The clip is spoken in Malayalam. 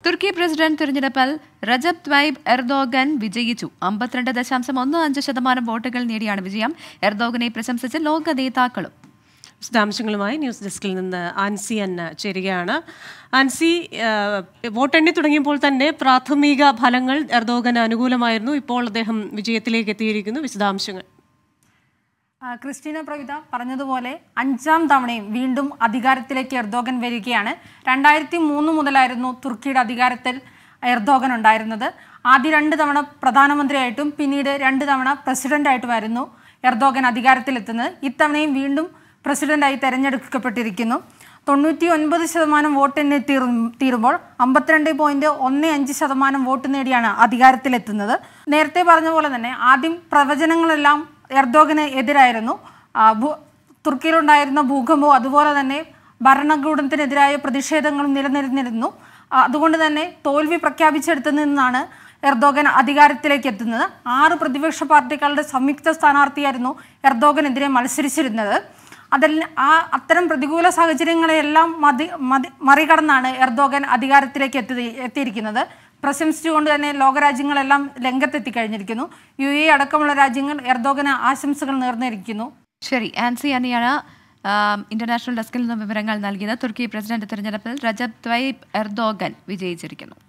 തുർക്കി പ്രസിഡന്റ് തിരഞ്ഞെടുപ്പിൽ റജബ് ത്വൈബ് എർദോഗൻ വിജയിച്ചു അമ്പത്തിരണ്ട് ദശാംശം ഒന്ന് അഞ്ച് ശതമാനം വോട്ടുകൾ നേടിയാണ് വിജയം എർദോഗനെ പ്രശംസിച്ച് ലോക നേതാക്കളും വിശദാംശങ്ങളുമായി ന്യൂസ് ഡെസ്കിൽ നിന്ന് ആൻസി അന്ന ചേരുകയാണ് ആൻസി ആ, വോട്ടെണ്ണി തുടങ്ങിയപ്പോൾ തന്നെ പ്രാഥമിക ഫലങ്ങൾ എർദോഗന് അനുകൂലമായിരുന്നു ഇപ്പോൾ അദ്ദേഹം വിജയത്തിലേക്ക് എത്തിയിരിക്കുന്നു വിശദാംശങ്ങൾ ആ, ക്രിസ്റ്റീന പ്രവിത പറഞ്ഞതുപോലെ അഞ്ചാം തവണയും വീണ്ടും അധികാരത്തിലേക്ക് എർദോഗൻ വരികയാണ് രണ്ടായിരത്തി മൂന്ന് മുതലായിരുന്നു തുർക്കിയുടെ അധികാരത്തിൽ എർദോഗൻ ഉണ്ടായിരുന്നത് ആദ്യ രണ്ട് തവണ പ്രധാനമന്ത്രിയായിട്ടും പിന്നീട് രണ്ട് തവണ പ്രസിഡന്റായിട്ടുമായിരുന്നു എർദോഗൻ അധികാരത്തിലെത്തുന്നത് ഇത്തവണയും വീണ്ടും പ്രസിഡന്റായി തെരഞ്ഞെടുക്കപ്പെട്ടിരിക്കുന്നു തൊണ്ണൂറ്റി ഒൻപത് ശതമാനം വോട്ടെണ്ണി തീർ തീരുമ്പോൾ അമ്പത്തിരണ്ട് പോയിന്റ് ഒന്ന് അഞ്ച് ശതമാനം വോട്ട് നേടിയാണ് അധികാരത്തിലെത്തുന്നത് നേരത്തെ പറഞ്ഞ പോലെ തന്നെ ആദ്യം പ്രവചനങ്ങളെല്ലാം എർദോഗന് എതിരായിരുന്നു ആ, ഭൂ- തുർക്കിയിലുണ്ടായിരുന്ന ഭൂകമ്പവും അതുപോലെ തന്നെ ഭരണകൂടത്തിനെതിരായ പ്രതിഷേധങ്ങളും നിലനിന്നിരുന്നു ആ, അതുകൊണ്ട് തന്നെ തോൽവി പ്രഖ്യാപിച്ചെടുത്തു നിന്നാണ് എർദോഗൻ അധികാരത്തിലേക്ക് എത്തുന്നത് ആറ് പ്രതിപക്ഷ പാർട്ടികളുടെ സംയുക്ത സ്ഥാനാർത്ഥിയായിരുന്നു എർദോഗനെതിരെ മത്സരിച്ചിരുന്നത് അതിൽ ആ അത്തരം പ്രതികൂല സാഹചര്യങ്ങളെല്ലാം മതി മതി മറികടന്നാണ് എർദോഗൻ അധികാരത്തിലേക്ക് എത്തി എത്തിയിരിക്കുന്നത് പ്രശംസിച്ചുകൊണ്ട് തന്നെ ലോകരാജ്യങ്ങളെല്ലാം രംഗത്തെത്തി കഴിഞ്ഞിരിക്കുന്നു യു എ അടക്കമുള്ള രാജ്യങ്ങൾ എർദോഗന് ആശംസകൾ നേർന്നിരിക്കുന്നു ശരി ആൻസി അനിയാണ് ആം, ഇന്റർനാഷണൽ ഡെസ്കിൽ നിന്ന് വിവരങ്ങൾ നൽകിയത് തുർക്കി പ്രസിഡന്റ് തിരഞ്ഞെടുപ്പിൽ റജബ് ത്വൈബ് എർദോഗൻ വിജയിച്ചിരിക്കുന്നു